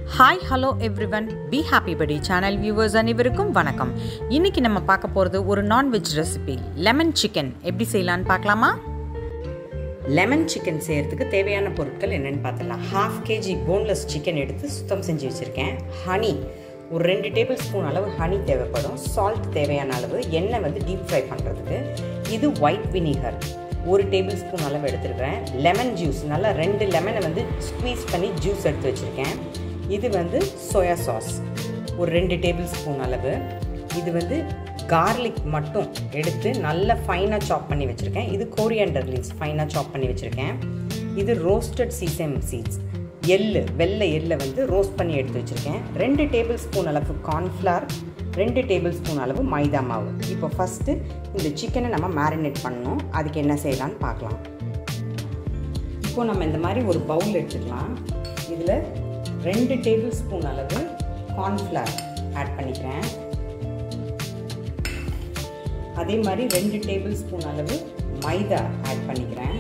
hi hello everyone be happy படி channel viewers அனைவருக்கும் வணக்கம் இன்னைக்கு நம்ம பார்க்க போகிறது ஒரு நான்வெஜ் ரெசிபி லெமன் சிக்கன் எப்படி செய்யலான்னு பார்க்கலாமா லெமன் சிக்கன் செய்கிறதுக்கு தேவையான பொருட்கள் என்னென்னு பார்த்துடலாம் ஹாஃப் கேஜி போன்லெஸ் சிக்கன் எடுத்து சுத்தம் செஞ்சு வச்சுருக்கேன் ஹனி ஒரு ரெண்டு டேபிள் ஸ்பூன் அளவு ஹனி தேவைப்படும் சால்ட் தேவையான அளவு எண்ணெய் வந்து டீப் ஃப்ரை பண்ணுறதுக்கு இது ஒயிட் வினிகர் ஒரு டேபிள் ஸ்பூன் அளவு எடுத்துருக்கிறேன் லெமன் ஜூஸ் நல்லா ரெண்டு லெமனை வந்து ஸ்க்வீஸ் பண்ணி ஜூஸ் எடுத்து வச்சுருக்கேன் இது வந்து சோயா சாஸ் ஒரு ரெண்டு டேபிள் ஸ்பூன் அளவு இது வந்து கார்லிக் மட்டும் எடுத்து நல்லா ஃபைனாக சாப் பண்ணி வச்சுருக்கேன் இது கோரியண்டர் லீவ்ஸ் ஃபைனாக சாப் பண்ணி வச்சுருக்கேன் இது ரோஸ்டட் சீசம் சீட்ஸ் எள்ளு வெள்ளை எள்ளை வந்து ரோஸ்ட் பண்ணி எடுத்து வச்சுருக்கேன் ரெண்டு டேபிள் ஸ்பூன் அளவு கார்ன்ஃப்ளவர் ரெண்டு டேபிள் ஸ்பூன் அளவு மைதா மாவு இப்போ ஃபஸ்ட்டு இந்த சிக்கனை நம்ம மேரினேட் பண்ணணும் அதுக்கு என்ன செய்யலான்னு பார்க்கலாம் இப்போ நம்ம இந்த மாதிரி ஒரு பவுல் எடுத்துக்கலாம் இதில் ரெண்டு டேபிள் ஸ்பூன் அளவு கார்ன்ஃப்ளவர் ஆட் பண்ணிக்கிறேன் அதே மாதிரி ரெண்டு டேபிள் ஸ்பூன் அளவு மைதா ஆட் பண்ணிக்கிறேன்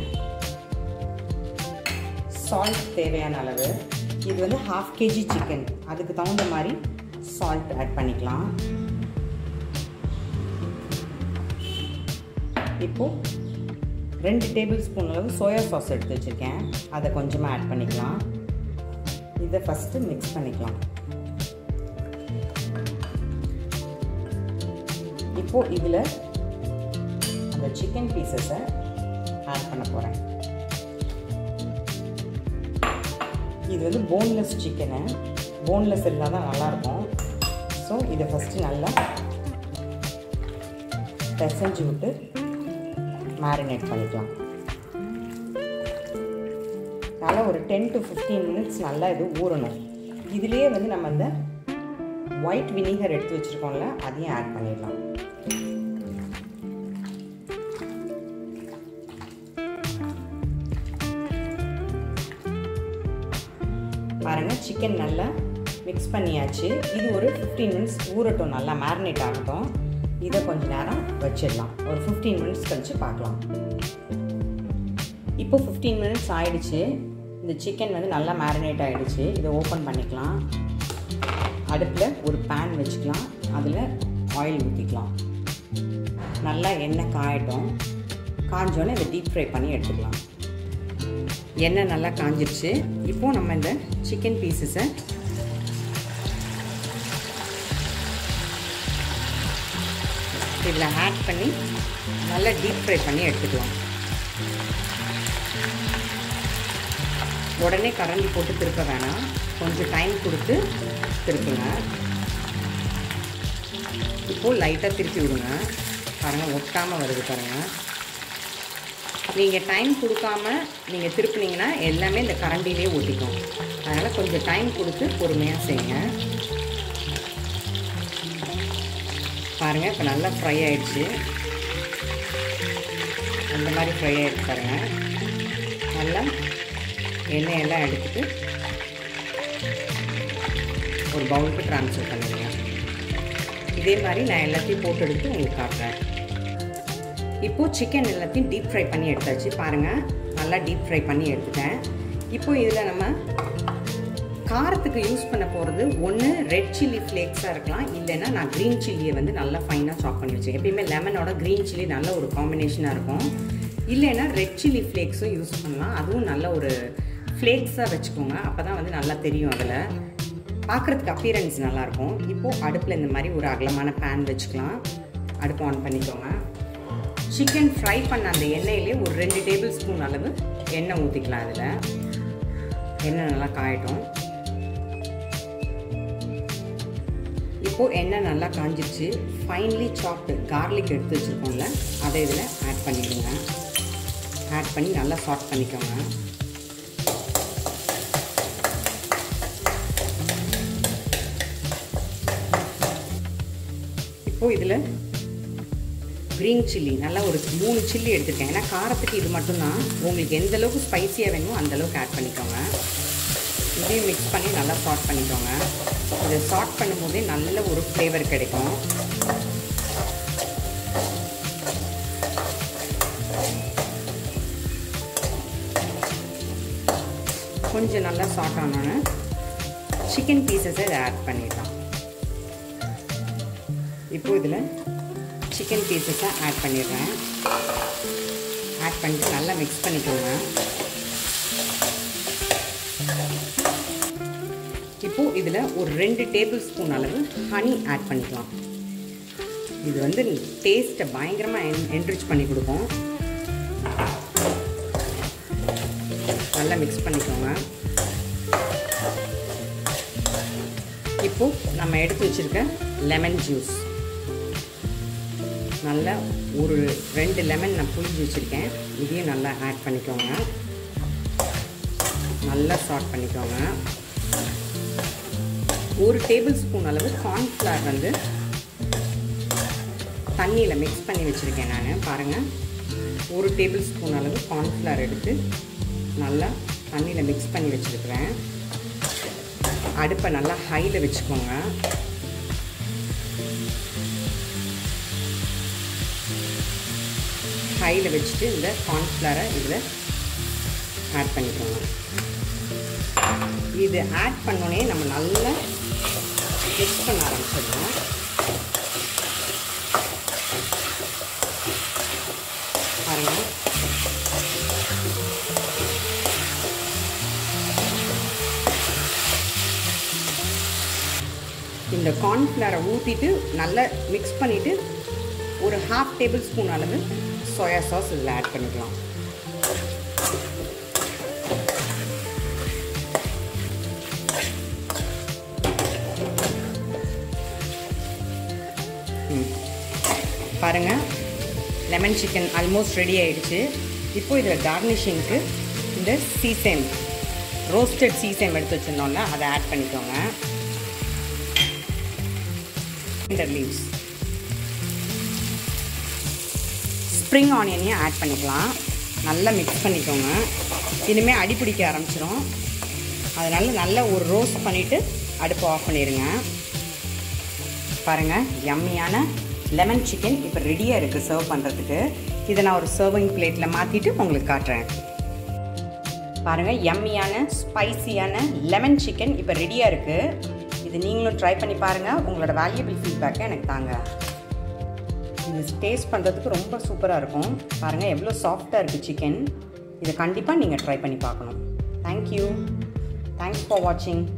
சால்ட் தேவையான அளவு இது வந்து ஹாஃப் கேஜி சிக்கன் அதுக்கு தகுந்த மாதிரி சால்ட் ஆட் பண்ணிக்கலாம் இப்போது ரெண்டு டேபிள் ஸ்பூன் அளவு சோயா சாஸ் எடுத்து வச்சுருக்கேன் அதை கொஞ்சமாக ஆட் பண்ணிக்கலாம் இதை ஃபஸ்ட்டு மிக்ஸ் பண்ணிக்கலாம் இப்போது இதில் அந்த சிக்கன் பீசஸை ஆட் பண்ண போகிறேன் இது வந்து போன்லெஸ் சிக்கனு போன்லெஸ் இருந்தால் தான் நல்லாயிருக்கும் ஸோ இதை ஃபஸ்ட்டு நல்லா பிசைஞ்சு விட்டு மேரினேட் பண்ணிக்கலாம் நல்லா ஒரு டென் டு ஃபிஃப்டீன் மினிட்ஸ் நல்லா இது ஊறணும் இதுலேயே வந்து நம்ம இந்த ஒயிட் வினிகர் எடுத்து வச்சுருக்கோம்ல அதையும் ஆட் பண்ணிடலாம் பாருங்கள் சிக்கன் நல்லா மிக்ஸ் பண்ணியாச்சு இது ஒரு ஃபிஃப்டீன் மினிட்ஸ் ஊறட்டும் நல்லா மேரினேட் ஆகட்டும் இதை கொஞ்ச நேரம் வச்சிடலாம் ஒரு ஃபிஃப்டீன் மினிட்ஸ் கழித்து பார்க்கலாம் இப்போ ஃபிஃப்டீன் மினிட்ஸ் ஆயிடுச்சு இந்த சிக்கன் வந்து நல்லா மேரினேட் ஆகிடுச்சு இதை ஓப்பன் பண்ணிக்கலாம் அடுப்பில் ஒரு பேன் வச்சுக்கலாம் அதில் ஆயில் ஊற்றிக்கலாம் நல்லா எண்ணெய் காயட்டும் காஞ்சோன்னே இதை டீப் ஃப்ரை பண்ணி எடுத்துக்கலாம் எண்ணெய் நல்லா காஞ்சிருச்சு இப்போது நம்ம இந்த சிக்கன் பீசஸை இதில் ஆட் பண்ணி நல்லா டீப் ஃப்ரை பண்ணி எடுத்துக்கலாம் உடனே கரண்டி போட்டு திருப்ப வேணாம் கொஞ்சம் டைம் கொடுத்து திருப்புங்க இப்போது லைட்டாக திருப்பி விடுங்க பாருங்கள் ஒட்டாமல் வருது பாருங்கள் நீங்கள் டைம் கொடுக்காம நீங்கள் திருப்பினீங்கன்னா எல்லாமே இந்த கரண்டிலே ஒட்டிக்கும் அதனால் கொஞ்சம் டைம் கொடுத்து பொறுமையாக செய்யுங்க பாருங்கள் இப்போ நல்லா ஃப்ரை ஆகிடுச்சு அந்த மாதிரி ஃப்ரை ஆகிடுச்சு பாருங்கள் நல்லா எண்ணெயெல்லாம் எடுத்துட்டு ஒரு பவுலுக்கு ட்ரான்ஸ்ஃபர் பண்ணிடுங்க இதே மாதிரி நான் எல்லாத்தையும் போட்டு எடுத்து உங்களுக்கு காட்டுறேன் இப்போது சிக்கன் எல்லாத்தையும் டீப் ஃப்ரை பண்ணி எடுத்தாச்சு பாருங்கள் நல்லா டீப் ஃப்ரை பண்ணி எடுத்துட்டேன் இப்போது இதில் நம்ம காரத்துக்கு யூஸ் பண்ண போகிறது ஒன்று ரெட் சில்லி ஃப்ளேக்ஸாக இருக்கலாம் இல்லைன்னா நான் க்ரீன் சில்லியை வந்து நல்லா ஃபைனாக சாப் பண்ணி வச்சேன் எப்பயுமே லெமனோட க்ரீன் சில்லி நல்ல ஒரு காம்பினேஷனாக இருக்கும் இல்லைன்னா ரெட் சில்லி ஃப்ளேக்ஸும் யூஸ் பண்ணலாம் அதுவும் நல்ல ஒரு ஃப்ளேக்ஸாக வச்சுக்கோங்க அப்போ தான் வந்து நல்லா தெரியும் அதில் பார்க்குறதுக்கு அப்பியரன்ஸ் நல்லாயிருக்கும் இப்போது அடுப்பில் இந்த மாதிரி ஒரு அகலமான பேன் வச்சுக்கலாம் அடுப்பு ஆன் பண்ணிக்கோங்க சிக்கன் ஃப்ரை பண்ண அந்த எண்ணெயிலே ஒரு ரெண்டு டேபிள் ஸ்பூன் அளவு எண்ணெய் ஊற்றிக்கலாம் அதில் எண்ணெய் நல்லா காயட்டும் இப்போது எண்ணெய் நல்லா காஞ்சிருச்சு ஃபைன்லி சாப்டு கார்லிக் எடுத்து வச்சுருக்கோம்ல அதை இதில் ஆட் பண்ணிவிடுங்க ஆட் பண்ணி நல்லா சாட் பண்ணிக்கோங்க இப்போது இதில் க்ரீன் சில்லி நல்லா ஒரு மூணு சில்லி எடுத்துருக்கேன் ஏன்னா காரத்துக்கு இது மட்டும்தான் உங்களுக்கு எந்த அளவுக்கு ஸ்பைஸியாக வேணுமோ அந்தளவுக்கு ஆட் பண்ணிக்கோங்க இதையும் மிக்ஸ் பண்ணி நல்லா சாட் பண்ணிக்கோங்க இதை சாட் பண்ணும்போதே நல்ல ஒரு ஃப்ளேவர் கிடைக்கும் கொஞ்சம் நல்லா சாட் ஆனோன்னு சிக்கன் பீசஸை இதை ஆட் பண்ணிடலாம் இப்போ இதில் சிக்கன் பீசஸை ஆட் பண்ணிடுறேன் ஆட் பண்ணிட்டு நல்லா மிக்ஸ் பண்ணிக்கோங்க இப்போது இதில் ஒரு ரெண்டு டேபிள் ஸ்பூன் அளவு ஹனி ஆட் பண்ணிக்கலாம் இது வந்து டேஸ்ட்டை பயங்கரமாக என் என்ரிச் பண்ணி கொடுக்கும் நல்லா மிக்ஸ் பண்ணிக்கோங்க இப்போது நம்ம எடுத்து வச்சுருக்க லெமன் ஜூஸ் நல்லா ஒரு ரெண்டு லெமன் நான் புளிஞ்சு வச்சுருக்கேன் இதையும் நல்லா ஆட் பண்ணிக்கோங்க நல்லா சாட் பண்ணிக்கோங்க ஒரு டேபிள் ஸ்பூன் அளவு கார்ன்ஃப்ளவர் வந்து தண்ணியில் மிக்ஸ் பண்ணி வச்சுருக்கேன் நான் பாருங்கள் ஒரு டேபிள் ஸ்பூன் அளவு கார்ன்ஃப்ளவர் எடுத்து நல்லா தண்ணியில் மிக்ஸ் பண்ணி வச்சுருக்கிறேன் அடுப்பை நல்லா ஹையில் வச்சுக்கோங்க ஹையில் வச்சுட்டு இந்த கார்ன்ஃப்ளவரை இதில் ஆட் பண்ணிக்கோங்க இது ஆட் பண்ணோடனே நம்ம நல்லா மிக்ஸ் பண்ண ஆரம்பிச்சிடணும் பாருங்கள் இந்த கார்ன்ஃப்ளவரை ஊற்றிட்டு நல்லா மிக்ஸ் பண்ணிவிட்டு ஒரு ஹாஃப் டேபிள் ஸ்பூன் அளவு சோயா சாஸ் இதில் ஆட் பண்ணிக்கலாம் பாருங்கள் லெமன் சிக்கன் ஆல்மோஸ்ட் ரெடி ஆகிடுச்சு இப்போ இதில் கார்னிஷிங்க்கு இந்த சீசேம் ரோஸ்டட் சீசேம் எடுத்து வச்சுருந்தோம்ல அதை ஆட் பண்ணிக்கோங்க லீவ்ஸ் ஸ்ப்ரிங் ஆனியனையும் ஆட் பண்ணிக்கலாம் நல்லா மிக்ஸ் பண்ணிக்கோங்க இனிமேல் அடி பிடிக்க ஆரம்பிச்சிடும் அதனால் நல்லா ஒரு ரோஸ்ட் பண்ணிவிட்டு அடுப்பு ஆஃப் பண்ணிடுங்க பாருங்கள் யம்மியான லெமன் சிக்கன் இப்போ ரெடியாக இருக்குது சர்வ் பண்ணுறதுக்கு இதை நான் ஒரு சர்விங் பிளேட்டில் மாற்றிட்டு உங்களுக்கு காட்டுறேன் பாருங்கள் யம்மியான ஸ்பைசியான லெமன் சிக்கன் இப்போ ரெடியாக இருக்குது இது நீங்களும் ட்ரை பண்ணி பாருங்கள் உங்களோட வேல்யூபிள் ஃபீட்பேக்கை எனக்கு தாங்க இது டேஸ்ட் பண்ணுறதுக்கு ரொம்ப சூப்பராக இருக்கும் பாருங்கள் எவ்வளோ சாஃப்டாக இருக்குது சிக்கன் இதை கண்டிப்பாக நீங்கள் ட்ரை பண்ணி பார்க்கணும் தேங்க்யூ தேங்க்ஸ் ஃபார் வாட்சிங்